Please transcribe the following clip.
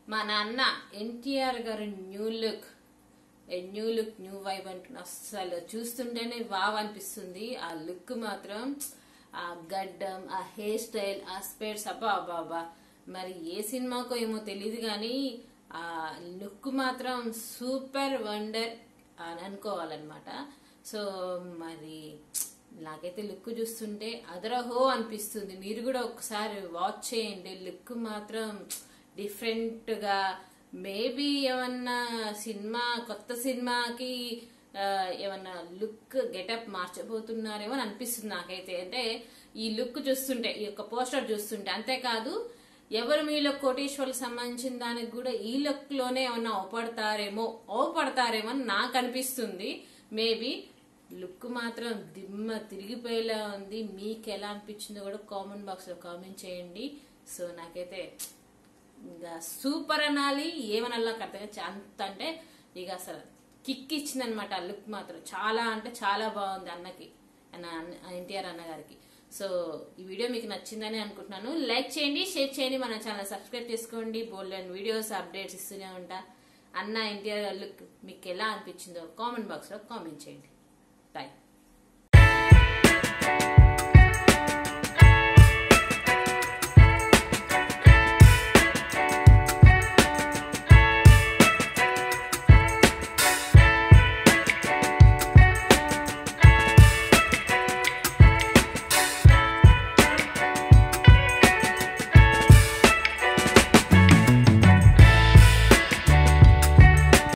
మా నాన్న ఎన్టీఆర్ గారి new look new look new vibe అంటున్నా అస్సలు చూస్తుంటేనే వావ్ అనిపిస్తుంది ఆ లుక్ మాత్రం ఆ గడ్డం ఆ హెయిర్ స్టైల్ ఆ స్పెడ్స్ అబ్బా అబ్బా అబ్బా మరి ఏ సినిమాకో ఏమో తెలియదు కానీ ఆ లుక్ మాత్రం సూపర్ వండర్ అని అనుకోవాలన్నమాట సో మరి నాకైతే లుక్ చూస్తుంటే అదరహో అనిపిస్తుంది మీరు కూడా ఒకసారి వాచ్ చేయండి లుక్ మాత్రం డిఫరెంట్ గా మేబీ ఏమన్నా సినిమా కొత్త సినిమాకి ఆ, ఏమన్నా లుక్ గెటప్ మార్చబోతున్నారేమో అని అనిపిస్తుంది నాకైతే అంటే ఈ లుక్ చూస్తుంటే ఈ యొక్క పోస్టర్ చూస్తుంటే అంతేకాదు ఎవరు మీలో కోటేశ్వర్లకు సంబంధించిన దానికి కూడా ఈ లుక్ లోనే ఏమన్నా ఓపడతారేమో ఓపడతారేమో అని నాకు అనిపిస్తుంది మేబీ లుక్ మాత్రం దిమ్మ తిరిగిపోయేలా ఉంది మీకు ఎలా అనిపించిందో కూడా కామెంట్ బాక్స్ లో కామెంట్ చేయండి సో నాకైతే ఇంకా సూపర్ అనాలి ఏమనాలి నాకు అర్థం కాదు. అంత అంటే ఇక అసలు కిక్ ఇచ్చింది అనమాట ఆ లుక్ మాత్రం చాలా అంటే చాలా బాగుంది అన్నకి అన్న ఎన్టీఆర్ అన్న గారికి సో ఈ వీడియో మీకు నచ్చిందని అనుకుంటున్నాను లైక్ చేయండి షేర్ చేయండి మన ఛానల్ సబ్స్క్రైబ్ చేసుకోండి బోల్డ్ అండ్ వీడియోస్ అప్డేట్స్ ఇస్తూనే ఉంటా అన్న ఎన్టీఆర్ లుక్ మీకు ఎలా అనిపించిందో కామెంట్ బాక్స్ లో కామెంట్ చేయండి